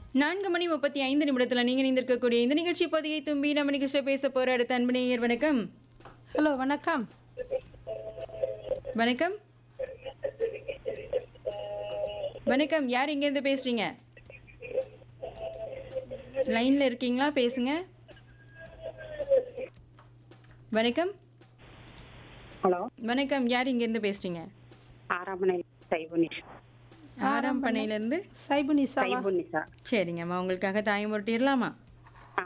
நான்கு மணி முப்பத்தி ஐந்து நிமிடத்தில் நீங்கள் இணைந்திருக்கக்கூடிய இந்த நிகழ்ச்சி பதியை தும்பி நம்ம நிகழ்ச்சியில் பேச போகிற அடுத்த அன்பு நேயர் வணக்கம் ஹலோ வணக்கம் வணக்கம் வணக்கம் யார் இங்கேருந்து பேசுறீங்க லைனில் இருக்கீங்களா பேசுங்க வணக்கம் ஹலோ வணக்கம் யார் இங்கேருந்து பேசுறீங்க ஆறாமனை சைபுனிஷ் ஆறாம் பண்ணையிலேருந்து சைபு நிசாவா சைபுனிஷா சரிங்கம்மா உங்களுக்காக தாயம் முரட்டிடலாமா ஆ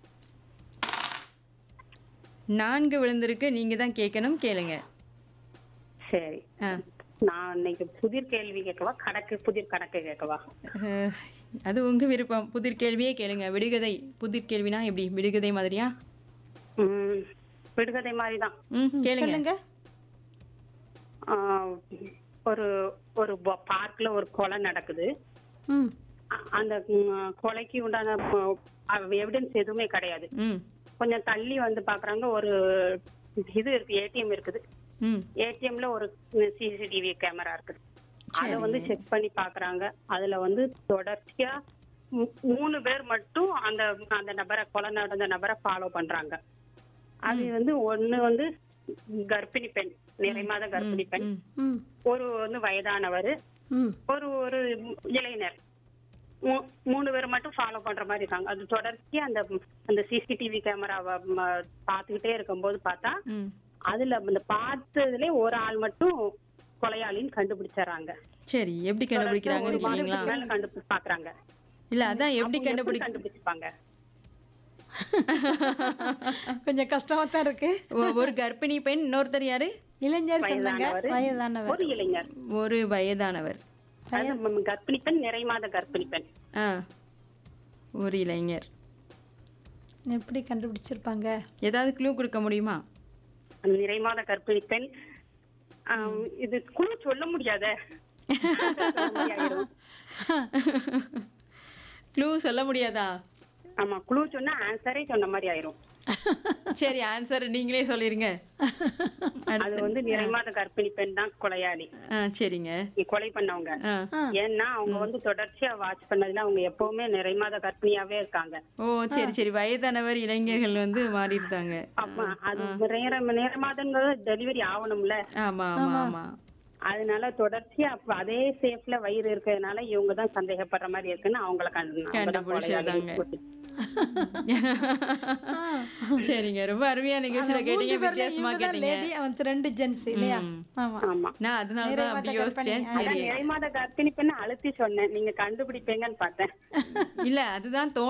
நான்கு விழுந்திருக்கு நீங்கள் தான் கேட்கணும் கேளுங்க சரி ஆ நான் இன்னைக்கு புதிர் கேள்வி கேட்கவா கணக்கு புதிர் கணக்கு கேட்கவா அஹ், அது உங்க விருப்பம் புதிர் கேள்வியே கேளுங்க விடுகதை புதிர் கேள்வினா எப்படி விடுகதை மாதிரியா ம், விடுகதை மாதிரி தான் ம் கேளுங்க சொல்லுங்க ஒரு ஒரு பார்க்ல ஒரு கொலை நடக்குது ம் அ- அந்த ம், கொலைக்கு உண்டான எவிடன்ஸ் எதுவுமே கிடையாது ம் கொஞ்சம் தள்ளி வந்து பாக்குறாங்க ஒரு இது இருக்கு ஏடிஎம் இருக்குது ம் ஏடிஎம்ல ஒரு சிசிடிவி கேமரா இருக்குது அத வந்து செக் பண்ணி பாக்குறாங்க அதுல வந்து தொடர்ச்சியா மூ- மூணு பேர் மட்டும் அந்த அந்த நபரை கொலை நடந்த நபரை ஃபாலோ பண்றாங்க அது வந்து ஒண்ணு வந்து கர்ப்பிணி பெண் நிறைமாத கர்ப்பிணி பெண் ம் ம் ஒரு வந்து வயதானவர் ம் ஒரு ஒரு இளைஞர் மூ- மூணு பேர் மட்டும் ஃபாலோ பண்ற மாதிரி இருக்காங்க அது தொடர்ச்சியா அந்த அந்த சிசிடிவி கேமராவை பார்த்துக்கிட்டே இருக்கும்போது பார்த்தா ம் அதுல அந்த பார்த்ததுல ஒரு ஆள் மட்டும் கொலையாளின்னு கண்டுபிடிச்சறாங்க சரி எப்படி கண்டுபிடிக்கிறாங்கன்னு கேட்டீங்களா மேல கண்டுபிடி பாக்குறாங்க இல்ல அதான் எப்படி கண்டுபிடி கண்டுபிடிப்பாங்க கொஞ்சம் கஷ்டமா தான் இருக்கு ஒ- ஒரு கர்ப்பிணி பெண் இன்னொருத்தர் யாரு இளைஞர் சொன்னாங்க வயதானவர். வயதானவர் ஒரு இளைஞர் ஒரு வயதானவர் அது ம- கர்ப்பிணி பெண் நிறைமாத கர்ப்பிணி பெண் ஆ ஒரு இளைஞர் எப்படி கண்டுபிடிச்சிருப்பாங்க ஏதாவது க்ளூ கொடுக்க முடியுமா அந்த நிறைமாத கர்ப்பிணி பெண் ஆம், இது குழு சொல்ல முடியாதே க்ளூ சொல்ல முடியாதா ஆமா குழு சொன்னா ஆன்சரே சொன்ன மாதிரி ஆயிரும் சரி ஆன்சர் நீங்களே சொல்லிருங்க அது வந்து நிறைமாத கர்ப்பிணி பெண் தான் கொலையாளி ஆ சரிங்க இ- கொலை பண்ணவங்க ஆ ஏன்னா அவங்க வந்து தொடர்ச்சியா வாட்ச் பண்ணதுல அவங்க எப்பவுமே நிறைமாத கர்ப்பிணியாவே இருக்காங்க ஓ சரி சரி வயதானவர் இளைஞர்கள் வந்து மாறி இருக்காங்க ஆமா அது நேரம் நேரமாதங்கிறது டெலிவரி ஆகணும்ல ஆமா ஆமா ஆமா அதனால தொடர்ச்சியா அப்ப அதே சேஃப்ல வயிறு இருக்கிறதுனால இவங்க தான் சந்தேகப்படுற மாதிரி இருக்குன்னு அவங்கள கண்டு கண்டுபிடிச்சிருக்காங்க. சரிங்க ரொம்ப அருமையா நிகழ்ச்சியில கேட்டீங்க வித்தியாசமா கேட்டீங்க லேடி அவன் ரெண்டு ஜென்ஸ் இல்லையா ம். ஆமா ஆமா நான் அதனால தான் அப்படி யோசிச்சேன் அதான் சரி நிறைமாத கர்ப்பிணி பெண்ணு அழுத்தி சொன்னேன் நீங்க கண்டுபிடிப்பீங்கன்னு பார்த்தேன் இல்ல அதுதான் தோணு